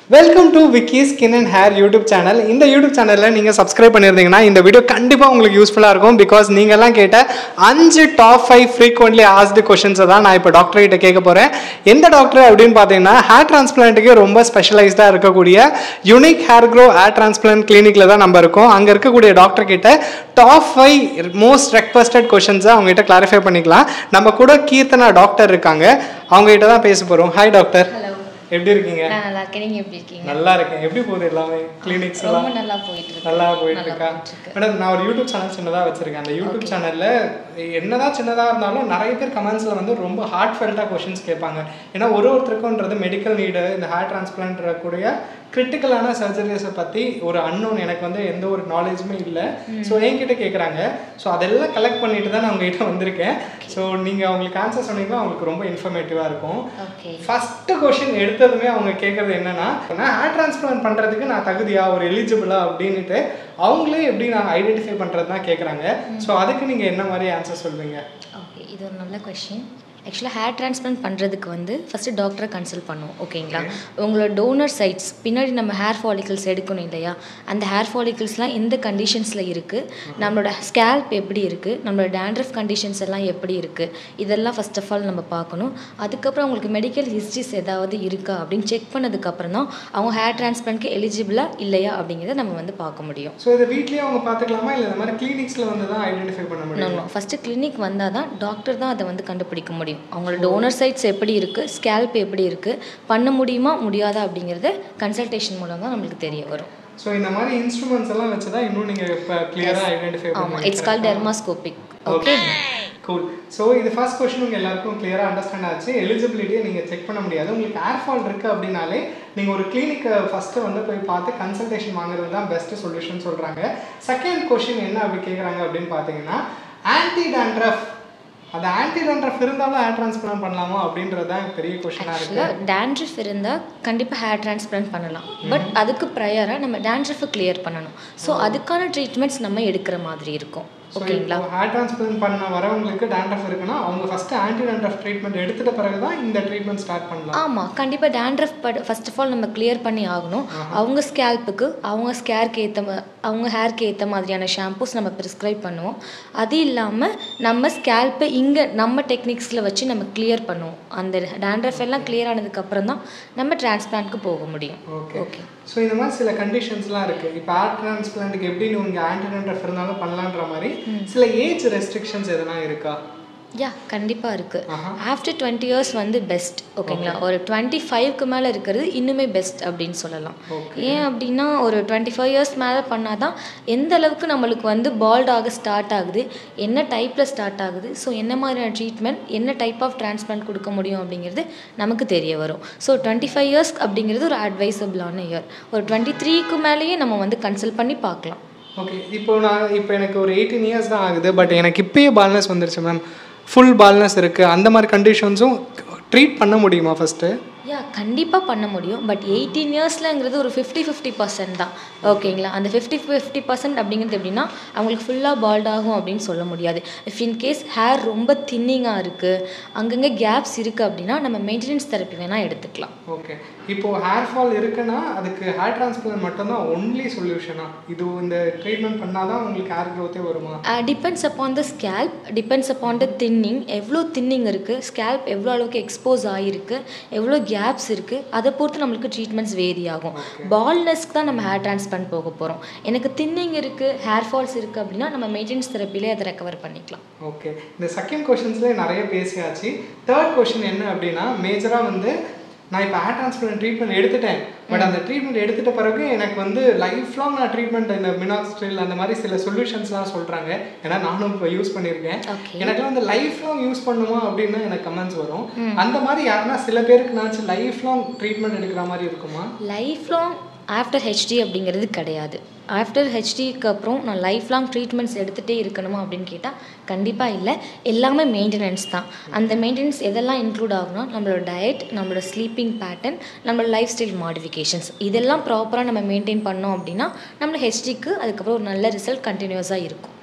Welcome to Vicky skin and hair YouTube channel இந்த YouTube சேனலில் நீங்கள் சப்ஸ்கிரைப் பண்ணியிருந்தீங்கன்னா இந்த வீடியோ கண்டிப்பாக உங்களுக்கு யூஸ்ஃபுல்லாக இருக்கும் பிகாஸ் நீங்கள்லாம் கேட்ட அஞ்சு டாப் ஃபைவ் ஃப்ரீக்வெண்ட்லி ஆஸ்டு கொஷின்ஸை தான் நான் இப்போ டாக்டர் கிட்ட கேட்க போகிறேன் எந்த டாக்டர் அப்படின்னு பார்த்தீங்கன்னா ஹேர் டிரான்ஸ்பிளான்ட்டுக்கு ரொம்ப ஸ்பெஷலைஸ்டாக இருக்கக்கூடிய unique hair grow hair transplant கிளினிக்கில் தான் நம்ம இருக்கோம் அங்கே இருக்கக்கூடிய டாக்டர் கிட்ட டாப் ஃபைவ் மோஸ்ட் ரெக்வஸ்டட் கொஷின்ஸை அவங்ககிட்ட கிளாரிஃபை பண்ணிக்கலாம் நம்ம கூட கீர்த்தனா டாக்டர் இருக்காங்க அவங்ககிட்ட தான் பேச போகிறோம் ஹாய் டாக்டர் ஹலோ எப்படி இருக்கீங்க நான் நல்லா இருக்கேன் நீங்க எப்படி இருக்கீங்க நல்லா இருக்கேன் எப்படி போகுது எல்லாமே கிளினிக்ஸ் எல்லாம் ரொம்ப நல்லா போயிட்டு இருக்கு நல்லா போயிட்டு இருக்கா போயிட்டு இருக்கு. மேடம் நான் ஒரு யூடியூப் சேனல் சின்னதாக வச்சிருக்கேன் அந்த யூடியூப் சேனல்ல என்னதான் சின்னதாக இருந்தாலும் நிறைய பேர் கமெண்ட்ஸ்ல வந்து ரொம்ப ஹார்ட் ஃபெல்ட்டாக கொஷின்ஸ் கேட்பாங்க ஏன்னா ஒரு ஒருத்தருக்கும்ன்றது மெடிக்கல் நீடு இந்த ஹேர் டிரான்ஸ்பிளான்ட் கூடிய கிரிட்டிக்கலான சர்ஜரிஸை பற்றி ஒரு அன்னோன் எனக்கு வந்து எந்த ஒரு நாலேஜுமே இல்லை ஸோ என்கிட்ட கேட்குறாங்க ஸோ அதெல்லாம் கலெக்ட் பண்ணிட்டு தான் நான் உங்ககிட்ட வந்திருக்கேன் ஸோ நீங்கள் அவங்களுக்கு ஆன்சர் சொன்னீங்கன்னா அவங்களுக்கு ரொம்ப இன்ஃபர்மேட்டிவாக இருக்கும் ஓகே ஃபர்ஸ்ட் கொஷின் எடுத்ததுமே அவங்க கேட்கறது என்னன்னா நான் ஹேர் டிரான்ஸ்பிளான்ட் பண்றதுக்கு நான் தகுதியா ஒரு எலிஜிபிளா அப்படின்னுட்டு அவங்களே எப்படி நான் ஐடென்டிஃபை பண்றது தான் கேட்குறாங்க ஸோ அதுக்கு நீங்க என்ன மாதிரி ஆன்சர் சொல்வீங்க ஓகே இது ஒரு நல்ல கொஷின் ஆக்சுவலாக ஹேர் டிரான்ஸ்பிளான்ட் பண்ணுறதுக்கு வந்து ஃபஸ்ட்டு டாக்டரை கன்சல்ட் பண்ணுவோம் ஓகேங்களா உங்களோட டோனர் சைட்ஸ் பின்னாடி நம்ம ஹேர் ஃபாலிகல்ஸ் எடுக்கணும் இல்லையா அந்த ஹேர் ஃபாலிகல்ஸ்லாம் எந்த கண்டிஷன்ஸில் இருக்குது நம்மளோட ஸ்கேல்ப் எப்படி இருக்குது நம்மளோட டேண்ட்ரஃப் கண்டிஷன்ஸ் எல்லாம் எப்படி இருக்குது இதெல்லாம் ஃபர்ஸ்ட் ஆஃப் ஆல் நம்ம பார்க்கணும் அதுக்கப்புறம் உங்களுக்கு மெடிக்கல் ஹிஸ்ட்ரிஸ் ஏதாவது இருக்கா அப்படின்னு செக் பண்ணதுக்கப்புறம் தான் அவங்க ஹேர் டிரான்ஸ்பிளான்ட்க்கு எலிஜிபிளா இல்லையா அப்படிங்கிறத நம்ம வந்து பார்க்க முடியும் ஸோ இதை வீட்லயே அவங்க பார்த்துக்கலாமா இல்லை இந்த மாதிரி கிளினிக்ஸ்ல வந்து தான் ஐடென்டிஃபை பண்ண முடியும் நோ ஃபஸ்ட்டு கிளினிக் வந்தால் தான் டாக்டர் தான் அதை வந்து கண்டுபிடிக்க முடியும் அவங்களோட டோனர் சைட்ஸ் எப்படி இருக்குது ஸ்கேல்ப் எப்படி இருக்குது பண்ண முடியுமா முடியாதா அப்படிங்கிறத கன்சல்டேஷன் மூலம் தான் நம்மளுக்கு தெரிய வரும் ஸோ இந்த மாதிரி இன்ஸ்ட்ருமெண்ட்ஸ் எல்லாம் வச்சு தான் இன்னும் நீங்க இப்போ கிளியராக ஐடென்டிஃபை ஆமாம் பண்ணுவீங்க it's call dermoscopic okay cool so இது ஃபர்ஸ்ட் கொஸ்டின் உங்கள் எல்லாருக்கும் கிளியராக அண்டர்ஸ்டாண்ட் ஆச்சு எலிஜிபிலிட்டியை நீங்கள் செக் பண்ண முடியாது உங்களுக்கு ஏர் ஃபால் இருக்குது அப்படின்னாலே நீங்கள் ஒரு கிளினிக்கை ஃபஸ்ட்டு வந்து போய் பார்த்து கன்சல்டேஷன் வாங்குறது தான் பெஸ்ட்டு சொல்யூஷன் சொல்கிறாங்க செகண்ட் கொஷின் என்ன அப்படி கேட்குறாங்க அப்படின்னு பார்த்தீங்கன்னா ஆன்டி டேண்ட்ரஃப் அது ஆன்டி டேண்ட்ரஃப் இருந்தாலும் ஹேர் டிரான்ஸ்பிளான் பண்ணலாமா அப்படின்றது தான் பெரிய கொஷினாக இருக்குது ஆக்சுவலாக டேண்ட்ரஃப் இருந்தால் கண்டிப்பாக ஹேர் டிரான்ஸ்பிளான்ட் பண்ணலாம் பட் அதுக்கு ப்ரையராக நம்ம டேண்ட்ரஃபை கிளியர் பண்ணணும் ஸோ அதுக்கான ட்ரீட்மெண்ட்ஸ் நம்ம எடுக்கிற மாதிரி இருக்கும் ஓகேங்களா ஹேர் டிரான்ஸ்பிளான் பண்ண வரவங்களுக்கு டேண்ட்ரஃப் இருக்குன்னா அவங்க ஃபஸ்ட்டு ஆன்டி டேண்ட்ரஃப் ட்ரீட்மெண்ட் எடுத்துட்ட பிறகு தான் இந்த ட்ரீட்மெண்ட் ஸ்டார்ட் பண்ணலாம் ஆமாம் கண்டிப்பாக dandruff but first of all நம்ம கிளியர் பண்ணி ஆகணும் அவங்க ஸ்கேல்ப்புக்கு அவங்க ஸ்கேருக்கு ஏற்ற அவங்க ஹேர்க்கு ஏற்ற மாதிரியான ஷாம்பூஸ் நம்ம ப்ரிஸ்கிரைப் பண்ணுவோம் அது இல்லாமல் நம்ம ஸ்கேல்ப்பை இங்கே நம்ம டெக்னிக்ஸில் வச்சு நம்ம கிளியர் பண்ணுவோம் அந்த டேண்ட்ரஃப் எல்லாம் கிளியர் ஆனதுக்கப்புறம் தான் நம்ம டிரான்ஸ்பிளான்ட்க்கு போக முடியும் ஓகே ஓகே ஸோ இந்த மாதிரி சில கண்டிஷன்ஸ்லாம் இருக்குது இப்போ ஹேர் டிரான்ஸ்பிளான்ட்டுக்கு எப்படி நீங்கள் ஆன்டி டேண்ட்ரஃப் இருந்தாலும் பண்ணலான்ற மாதிரி சில ஏஜ் ரெஸ்ட்ரிக்ஷன்ஸ் எதனா இருக்கா யா கண்டிப்பாக இருக்குது ஆஹா. ஆஃப்டர் டுவெண்ட்டி இயர்ஸ் வந்து பெஸ்ட் ஓகேங்களா ஒரு டுவெண்ட்டி ஃபைவ்க்கு மேலே இருக்கிறது இன்னுமே பெஸ்ட் அப்படின்னு சொல்லலாம் ஏன் அப்படின்னா ஒரு டுவெண்ட்டி ஃபைவ் இயர்ஸ் மேலே பண்ணால் தான் எந்த அளவுக்கு நம்மளுக்கு வந்து பால்ட் ஆக ஸ்டார்ட் ஆகுது என்ன டைப்பில் ஸ்டார்ட் ஆகுது ஸோ என்ன மாதிரியான ட்ரீட்மெண்ட் என்ன டைப் ஆஃப் டிரான்ஸ்பிளான்ட் கொடுக்க முடியும் அப்படிங்கிறது நமக்கு தெரிய வரும் ஸோ டுவெண்ட்டி ஃபைவ் இயர்ஸ் அப்படிங்கிறது ஒரு அட்வைசபிளான இயர் ஒரு டுவெண்ட்டி த்ரீக்கு மேலேயே நம்ம வந்து கன்சல்ட் பண்ணி பார்க்கலாம் ஓகே இப்போ நான் இப்போ எனக்கு ஒரு எயிட்டீன் இயர்ஸ் தான் ஆகுது பட் எனக்கு இப்பயே பால்னஸ் வந்துருச்சு மேம் ஃபுல் பால்னஸ் இருக்குது அந்த மாதிரி கண்டிஷன்ஸும் ட்ரீட் பண்ண முடியுமா ஃபஸ்ட்டு யா கண்டிப்பாக பண்ண முடியும் பட் எயிட்டீன் இயர்ஸ்லங்கிறது ஒரு ஃபிஃப்டி ஃபிஃப்டி பர்சன்ட் தான் ஓகேங்களா அந்த ஃபிஃப்டி ஃபிஃப்டி பர்சன்ட் அப்படிங்கிறது எப்படின்னா அவங்களுக்கு ஃபுல்லாக பால்ட் ஆகும் அப்படின்னு சொல்ல முடியாது இஃப் இன் கேஸ் ஹேர் ரொம்ப தின்னிங்காக இருக்குது அங்கங்கே கேப்ஸ் இருக்குது அப்படின்னா நம்ம மெயின்டெனன்ஸ் தெரப்பி வேணால் எடுத்துக்கலாம் ஓகே இப்போ ஹேர் ஃபால் இருக்குன்னா அதுக்கு ஹேர் டிரான்ஸ்பிளான் மட்டும்தான் ஒன்லி சொல்யூஷனா இது இந்த ட்ரீட்மெண்ட் பண்ணால் தான் உங்களுக்கு ஹேர் க்ரோத்தே வருமா depends upon the scalp depends upon the thinning எவ்வளோ தின்னிங் இருக்குது ஸ்கேல்ப் எவ்வளோ அளவுக்கு எக்ஸ்போஸ் ஆகிருக்கு எவ்வளோ கேப்ஸ் இருக்குது அதை பொறுத்து நம்மளுக்கு ட்ரீட்மெண்ட்ஸ் வேரி ஆகும் பால்னஸ்க்கு தான் நம்ம ஹேர் டிரான்ஸ்பிளான்ட் போக போகிறோம் எனக்கு தின்னிங் இருக்குது ஹேர் ஃபால்ஸ் இருக்குது அப்படின்னா நம்ம மெயின்டெனன்ஸ் தெரப்பிலே அதை ரெக்கவர் பண்ணிக்கலாம் ஓகே இந்த செகண்ட் கொஷின்ஸ்லேயே நிறைய பேசியாச்சு தேர்ட் கொஷின் என்ன அப்படின்னா மேஜராக வந்து நான் இப்போ ஹேர் டிரான்ஸ்பிளான்ட் ட்ரீட்மெண்ட் எடுத்துட்டேன் பட் அந்த ட்ரீட்மெண்ட் எடுத்துட்ட பிறகு எனக்கு வந்து லைஃப் லாங் நான் ட்ரீட்மெண்ட் இந்த மினாக்ஸ்ட்ரில் அந்த மாதிரி சில சொல்யூஷன்ஸ்லாம் சொல்கிறாங்க ஏன்னா நானும் இப்போ யூஸ் பண்ணியிருக்கேன் Okay. எனக்குலாம் வந்து லைஃப் லாங் யூஸ் பண்ணுமா அப்படின்னு எனக்கு கமெண்ட்ஸ் வரும் அந்த மாதிரி யாருன்னா சில பேருக்குனாச்சும் லைஃப் லாங் ட்ரீட்மெண்ட் எடுக்கிற மாதிரி இருக்குமா லைஃப் லாங் ஆஃப்டர் ஹெச்டி அப்படிங்கிறது கிடையாது ஆஃப்டர் ஹெச்டிக்கு அப்புறம் நான் லைஃப் லாங் ட்ரீட்மெண்ட்ஸ் எடுத்துகிட்டே இருக்கணுமா அப்படின்னு கேட்டால் கண்டிப்பாக இல்லை எல்லாமே மெயின்டெனன்ஸ் தான் அந்த மெயின்டெனன்ஸ் எதெல்லாம் இன்க்ளூட் ஆகும்னா நம்மளோட டயட் நம்மளோட ஸ்லீப்பிங் பேட்டர்ன் நம்மளோட லைஃப் ஸ்டைல் மாடிஃபிகேஷன்ஸ் இதெல்லாம் ப்ராப்பராக நம்ம மெயின்டைன் பண்ணோம் அப்படின்னா நம்மள ஹெச்டிக்கு அதுக்கப்புறம் ஒரு நல்ல ரிசல்ட் கண்டினியூஸாக இருக்கும்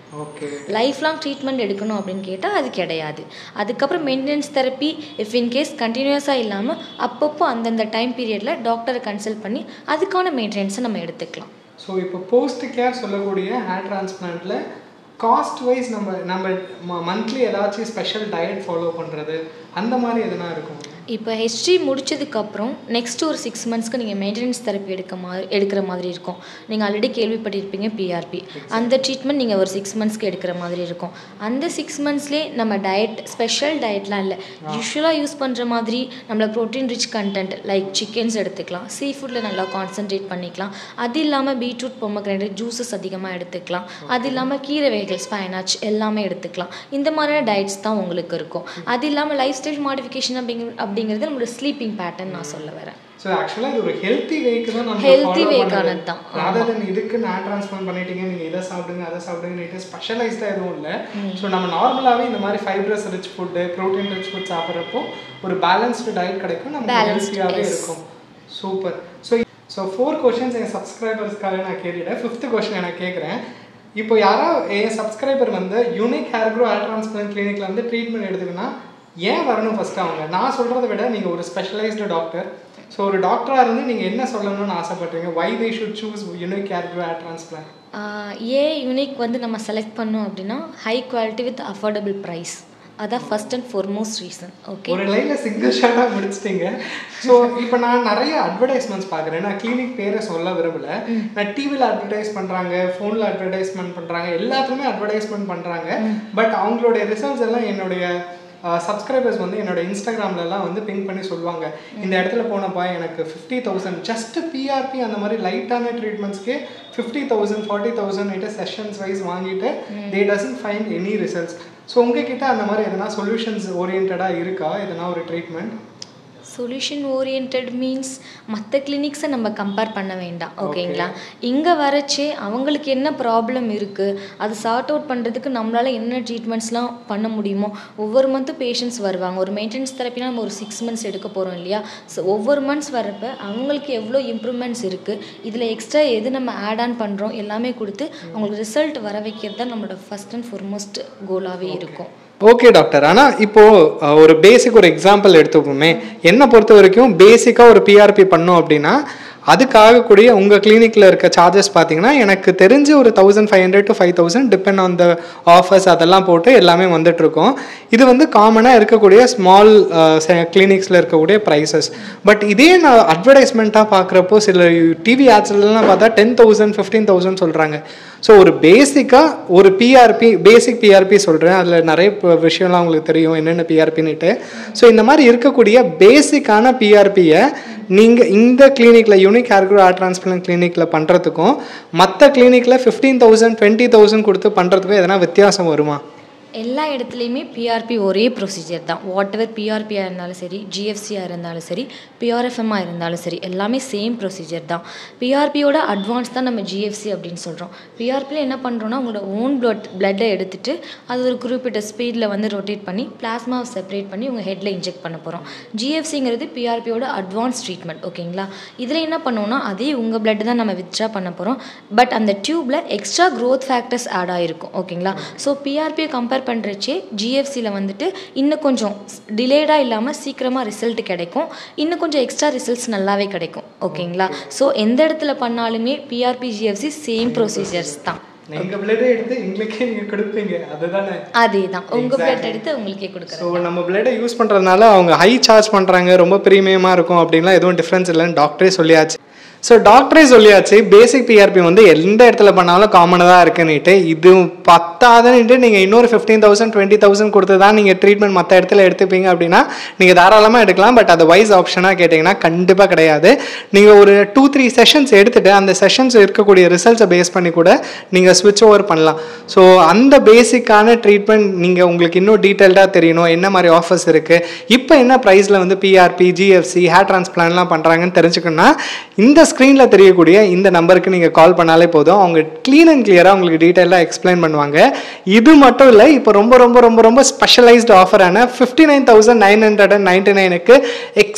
ஓகே லைஃப் லாங் ட்ரீட்மெண்ட் எடுக்கணும் அப்படின்னு கேட்டால் அது கிடையாது அதுக்கப்புறம் மெயின்டெனன்ஸ் தெரப்பி இஃப் இன்கேஸ் கண்டினியூஸாக இல்லாமல் அப்பப்போ அந்தந்த டைம் பீரியடில் டாக்டரை கன்சல்ட் பண்ணி அதுக்கான மெயின்டெனன்ஸை நம்ம எடுத்துக்கலாம் ஸோ இப்போ போஸ்ட் கேர் சொல்லக்கூடிய ஹேர் டிரான்ஸ்பிளான்ட்டில் காஸ்ட் வைஸ் நம்ம நம்ம மந்த்லி ஏதாச்சும் ஸ்பெஷல் டயட் ஃபாலோ பண்ணுறது அந்த மாதிரி எதுனா இருக்கும் இப்போ ஹெச்டி முடிச்சதுக்கப்புறம் நெக்ஸ்ட் ஒரு சிக்ஸ் மந்த்ஸ்க்கு நீங்கள் மெயின்டெனன்ஸ் தெரப்பி எடுக்க மாதிரி எடுக்கிற மாதிரி இருக்கும் நீங்கள் ஆல்ரெடி கேள்விப்பட்டிருப்பீங்க பிஆர்பி அந்த ட்ரீட்மெண்ட் நீங்கள் ஒரு சிக்ஸ் மந்த்ஸ்க்கு எடுக்கிற மாதிரி இருக்கும் அந்த சிக்ஸ் மந்த்ஸ்லேயே நம்ம டயட் ஸ்பெஷல் டயட்லாம் இல்லை யூஸ்வலாக யூஸ் பண்ணுற மாதிரி நம்மள protein rich content like chickens எடுத்துக்கலாம் சீ ஃபுட்டில் நல்லா கான்சென்ட்ரேட் பண்ணிக்கலாம் அது இல்லாமல் பீட்ரூட் பொம்மக்ரேட் ஜூஸஸ் அதிகமாக எடுத்துக்கலாம் அது இல்லாமல் கீரை வகைகள் ஸ்பைனாச் எல்லாமே எடுத்துக்கலாம் இந்த மாதிரியான டயட்ஸ் தான் உங்களுக்கு இருக்கும் அது இல்லாமல் லைஃப் ஸ்டைல் மாடிஃபிகேஷன் அப்படிங்கிற அப்படிங்கிறது நம்மளோட ஸ்லீப்பிங் பேட்டர்ன் நான் சொல்ல வரேன் ஸோ ஆக்சுவலாக இது ஒரு ஹெல்த்தி வேக்கு தான் நம்ம Healthy way-க்கானது தான். ராதர் தென் இதுக்கு நான் ட்ரான்ஸ்பிளான் பண்ணிட்டீங்க நீங்கள் இதை சாப்பிடுங்க அதை சாப்பிடுங்க ஸ்பெஷலைஸ்டாக எதுவும் இல்லை ஸோ நம்ம நார்மலாகவே இந்த மாதிரி fibrous rich food protein rich food சாப்பிட்றப்போ ஒரு பேலன்ஸ்டு டயட் கிடைக்கும் நம்ம Balanced, ஹெல்த்தியாகவே yes. இருக்கும் super so so four questions என் சப்ஸ்கிரைபர்ஸ்க்காக நான் கேட்டுட்டேன் ஃபிஃப்த் கொஷின் நான் கேட்குறேன் இப்போ யாரோ என் சப்ஸ்கிரைபர் வந்து unique hair grow hair transplant கிளினிக்கில் வந்து ட்ரீட்மெண்ட் எடுத்துக்கினா ஏன் வரணும் ஃபஸ்ட்டு அவங்க நான் சொல்கிறத விட நீங்கள் ஒரு ஸ்பெஷலைஸ்டு டாக்டர் ஸோ ஒரு டாக்டராக இருந்து நீங்கள் என்ன சொல்லணும்னு ஆசைப்படுறீங்க why they should choose unique hair grow hair transplant ஆஹ் ஏன் யூனிக் வந்து நம்ம செலக்ட் பண்ணோம் அப்படின்னா high quality with affordable price அதான் first and foremost reason okay ஒரு லைன்ல சிங்கிள் ஷாட்டாக முடிச்சிட்டீங்க ஸோ இப்போ நான் நிறைய அட்வர்டைஸ்மெண்ட்ஸ் பார்க்குறேன் நான் கிளினிக் பேரை சொல்ல விரும்பல நான் டிவியில் அட்வர்டைஸ் பண்ணுறாங்க ஃபோனில் அட்வர்டைஸ்மெண்ட் பண்ணுறாங்க எல்லாத்துலேயுமே அட்வர்டைஸ்மெண்ட் பண்ணுறாங்க பட் அவங்களுடைய ரிசல்ட்ஸ் எல்லாம் என்னுடைய சப்ஸ்கிரைபர்ஸ் வந்து என்னோட இன்ஸ்டாகிராம்லலாம் வந்து பிங்க் பண்ணி சொல்லுவாங்க இந்த இடத்துல போனப்பா எனக்கு ஃபிஃப்டி தௌசண்ட் ஜஸ்ட் பிஆர்பி அந்த மாதிரி லைட்டான ட்ரீட்மெண்ட்ஸ்க்கே ஃபிஃப்டி தௌசண்ட் ஃபார்ட்டி தௌசண்ட் கிட்ட செஷன்ஸ் வைஸ் வாங்கிட்டு they doesn't find any results so உங்ககிட்ட அந்த மாதிரி எதனா சொல்யூஷன்ஸ் ஓரியன்டாக இருக்கா எதனா ஒரு ட்ரீட்மெண்ட் சொல்யூஷன் ஓரியன்ட் மீன்ஸ் மற்ற கிளினிக்ஸை நம்ம கம்பேர் பண்ண வேண்டாம் ஓகேங்களா இங்கே வரச்சே அவங்களுக்கு என்ன ப்ராப்ளம் இருக்குது அது சார்ட் அவுட் பண்ணுறதுக்கு நம்மளால் என்ன ட்ரீட்மெண்ட்ஸ்லாம் பண்ண முடியுமோ ஒவ்வொரு மந்த்தும் பேஷண்ட்ஸ் வருவாங்க ஒரு மெயின்டெனன்ஸ் தெரப்பினா நம்ம ஒரு சிக்ஸ் மந்த்ஸ் எடுக்க போகிறோம் இல்லையா ஸோ ஒவ்வொரு மந்த்ஸ் வரப்ப அவங்களுக்கு எவ்வளோ இம்ப்ரூவ்மெண்ட்ஸ் இருக்குது இதில் எக்ஸ்ட்ரா எது நம்ம ஆட் ஆன் பண்ணுறோம் எல்லாமே கொடுத்து அவங்களுக்கு ரிசல்ட் வர வைக்கிறது தான் நம்மளோட ஃபஸ்ட் அண்ட் foremost கோலாகவே இருக்கும் ஓகே டாக்டர் ஆனால் இப்போ அஹ், ஒரு பேசிக் ஒரு எக்ஸாம்பிள் எடுத்துப்போமே என்னை பொறுத்த வரைக்கும் பேசிக்காக ஒரு பிஆர்பி பண்ணோம் அப்படின்னா அதுக்காகக்கூடிய உங்கள் கிளினிக்கில் இருக்க சார்ஜஸ் பார்த்தீங்கன்னா எனக்கு தெரிஞ்சு ஒரு thousand five hundred to five thousand depend on the offers அதெல்லாம் போட்டு எல்லாமே வந்துட்டு இருக்கும் இது வந்து காமனாக இருக்கக்கூடிய ஸ்மால் கிளினிக்ஸில் இருக்கக்கூடிய ப்ரைஸஸ் பட் இதே நான் அட்வர்டைஸ்மெண்ட்டாக பார்க்குறப்போ சில டிவி ஆட்ஸ்லாம் பார்த்தா டென் தௌசண்ட் ஃபிஃப்டீன் தௌசண்ட் சொல்கிறாங்க ஸோ ஒரு பேசிக்காக ஒரு பிஆர்பி பேசிக் பிஆர்பி சொல்கிறேன் அதில் நிறைய ப- விஷயம்லாம் உங்களுக்கு தெரியும் என்னென்ன பிஆர்பின்னுட்டு ஸோ இந்த மாதிரி இருக்கக்கூடிய பேசிக்கான பிஆர்பியை நீங்கள் இந்த கிளினிக்கில் யூனிக் ஹேர்க்ரோ ஹேர் டிரான்ஸ்பிளண்ட் கிளினிக்கில் பண்ணுறதுக்கும் மற்ற கிளினிக்கில் ஃபிஃப்டீன் தௌசண்ட் டுவெண்ட்டி தௌசண்ட் கொடுத்து பண்ணுறதுக்கும் எதனா வித்தியாசம் வருமா எல்லா இடத்துலையுமே பிஆர்பி ஒரே ப்ரொசீஜர் தான் வாட் எவர் பிஆர்பியாக இருந்தாலும் சரி ஜிஎஃப்சியாக இருந்தாலும் சரி பிஆர்எஃப்எம்மாக இருந்தாலும் சரி எல்லாமே சேம் ப்ரொசீஜர் தான் பிஆர்பியோட அட்வான்ஸ் தான் நம்ம ஜிஎஃப்சி அப்படின்னு சொல்கிறோம் பிஆர்பியில் என்ன பண்ணுறோன்னா உங்களோட ஓன் blood பிளட்டை எடுத்துட்டு அது ஒரு குறிப்பிட்ட ஸ்பீடில் வந்து ரொட்டேட் பண்ணி பிளாஸ்மாவை செப்பரேட் பண்ணி உங்கள் ஹெட்டில் இன்ஜெக்ட் பண்ண போகிறோம் ஜிஎஃப்சிங்கிறது பிஆர்பியோட அட்வான்ஸ் ட்ரீட்மெண்ட் ஓகேங்களா இதில் என்ன பண்ணுவோம்னா அதே உங்கள் blood தான் நம்ம வித்ட்ரா பண்ண போகிறோம் பட் அந்த டியூப்பில் எக்ஸ்ட்ரா growth ஃபேக்டர்ஸ் ஆட் ஆகிருக்கும் ஓகேங்களா ஸோ பிஆர்பியை கம்பேர் பண்ணுறச்சே ஜிஎஃப்சியில் வந்துட்டு இன்னும் கொஞ்சம் டிலேடாக இல்லாமல் சீக்கிரமாக ரிசல்ட் கிடைக்கும் இன்னும் கொஞ்சம் எக்ஸ்ட்ரா ரிசல்ட்ஸ் நல்லாவே கிடைக்கும் ஓகேங்களா ஸோ எந்த இடத்துல பண்ணாலுமே பிஆர்பி ஜிஎஃப்சி சேம் ப்ரொசீஜர்ஸ் தான் எங்கள் பிளட்டை எடுத்து எங்களுக்கே நீங்கள் கொடுப்பீங்க அதுதானே அதே தான் உங்கள் Exactly. பிளட் எடுத்து உங்களுக்கே கொடுக்குறோம் ஸோ நம்ம பிளட்டை யூஸ் பண்ணுறதுனால அவங்க ஹை சார்ஜ் பண்ணுறாங்க ரொம்ப ப்ரீமியமாக இருக்கும் அப்படின்லாம் எதுவும் டிஃப்ரென்ஸ் இல்லைன்னு டாக்டரே சொல்லியாச்சு ஸோ டாக்டரே சொல்லியாச்சு பேசிக் பிஆர்பி வந்து எந்த இடத்துல பண்ணாலும் காமனாக தான் இருக்குன்னுட்டு இது பத்தாதுன்னுட்டு நீங்கள் இன்னொரு ஃபிஃப்டீன் தௌசண்ட் டுவெண்ட்டி தௌசண்ட் கொடுத்து தான் நீங்கள் ட்ரீட்மெண்ட் மற்ற இடத்துல எடுத்துப்பீங்க அப்படின்னா நீங்கள் தாராளமாக எடுக்கலாம் பட் அது வைஸ் ஆப்ஷனாக கேட்டிங்கன்னா கண்டிப்பாக கிடையாது நீங்கள் ஒரு டூ த்ரீ செஷன்ஸ் எடுத்துகிட்டு அந்த செஷன்ஸ் இருக்கக்கூடிய ரிசல்ட்ஸை பேஸ் பண்ணி கூட நீங்கள் ஸ்விட்ச் ஓவர் பண்ணலாம் ஸோ அந்த பேசிக்கான ட்ரீட்மெண்ட் நீங்கள் உங்களுக்கு இன்னும் டீட்டெயில்டாக தெரியணும் என்ன மாதிரி ஆஃபர்ஸ் இருக்குது இப்போ என்ன ப்ரைஸில் வந்து பிஆர்பி ஜிஎஃப்சி ஹேர் டிரான்ஸ்பிளான்லாம் பண்ணுறாங்கன்னு தெரிஞ்சுக்கணும்னா இந்த ஸ்க்ரீனில் தெரியக்கூடிய இந்த நம்பருக்கு நீங்கள் கால் பண்ணாலே போதும் அவங்க க்ளீன் அண்ட் கிளியராக உங்களுக்கு டீட்டெயிலாக எக்ஸ்பிளைன் பண்ணுவாங்க இது மட்டும் இல்லை இப்போ ரொம்ப ரொம்ப ரொம்ப ரொம்ப ஸ்பெஷலைஸ்டு ஆஃபரான fifty nine thousand nine hundred and ninety நைனுக்கு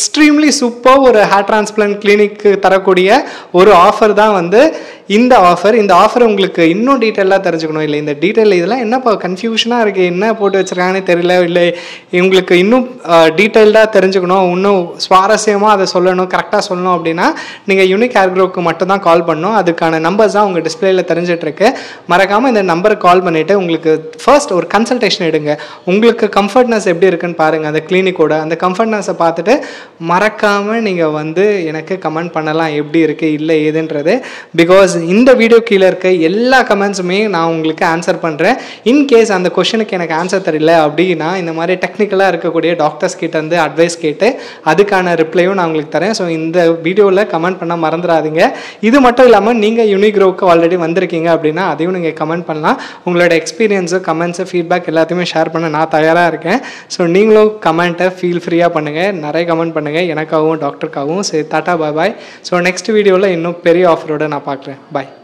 எக்ஸ்ட்ரீம்லி சூப்பர் ஒரு ஹேர் டிரான்ஸ்பிளான்ட் கிளினிக்கு தரக்கூடிய ஒரு ஆஃபர் தான் வந்து இந்த ஆஃபர் இந்த ஆஃபர் உங்களுக்கு இன்னும் டீட்டெயிலாக தெரிஞ்சுக்கணும் இல்லை இந்த டீட்டெயில் இதெல்லாம் என்னப்பா கன்ஃபியூஷனாக இருக்குது என்ன போட்டு வச்சுருக்காங்கன்னு தெரியல இல்லை உங்களுக்கு இன்னும் டீட்டெயில்டாக தெரிஞ்சுக்கணும் இன்னும் சுவாரஸ்யமாக அதை சொல்லணும் கரெக்டாக சொல்லணும் அப்படின்னா நீங்கள் யூனிக் ஹேர் க்ரோக்கு மட்டும் தான் கால் பண்ணணும் அதுக்கான நம்பர்ஸ் தான் உங்கள் டிஸ்பிளேல தெரிஞ்சிட்ருக்கு மறக்காமல் இந்த நம்பருக்கு கால் பண்ணிவிட்டு உங்களுக்கு ஃபர்ஸ்ட் ஒரு கன்சல்டேஷன் எடுங்க உங்களுக்கு கம்ஃபர்ட்னஸ் எப்படி இருக்குன்னு பாருங்கள் அந்த கிளினிக்கோட அந்த கம்ஃபர்ட்னஸை பார்த்துட்டு மறக்காமல் நீங்கள் வந்து எனக்கு கமெண்ட் பண்ணலாம் எப்படி இருக்குது இல்லை ஏதுன்றது பிகாஸ் இந்த வீடியோ கீழே இருக்க எல்லா கமெண்ட்ஸுமே நான் உங்களுக்கு ஆன்சர் பண்ணுறேன் இன்கேஸ் அந்த கொஷனுக்கு எனக்கு ஆன்சர் தெரியல அப்படின்னா இந்த மாதிரி டெக்னிக்கலாக இருக்கக்கூடிய டாக்டர்ஸ் கிட்ட இருந்து அட்வைஸ் கேட்டு அதுக்கான ரிப்ளையும் நான் உங்களுக்கு தரேன் ஸோ இந்த வீடியோவில் கமெண்ட் பண்ண மறந்துடாதீங்க இது மட்டும் இல்லாமல் நீங்கள் யூனிக்ரோவுக்கு ஆல்ரெடி வந்திருக்கீங்க அப்படின்னா அதையும் நீங்கள் கமெண்ட் பண்ணலாம் உங்களோட எக்ஸ்பீரியன்ஸு கமெண்ட்ஸு ஃபீட்பேக் எல்லாத்தையுமே ஷேர் பண்ண நான் தயாராக இருக்கேன் ஸோ நீங்களும் கமெண்ட்டை ஃபீல் ஃப்ரீயாக பண்ணுங்கள் நிறைய கமெண்ட் பண்ணுங்கள் எனக்காகவும் டாக்டருக்காகவும் சரி tata bye bye so next வீடியோவில் இன்னும் பெரிய ஆஃபரோட நான் பார்க்குறேன் பாய்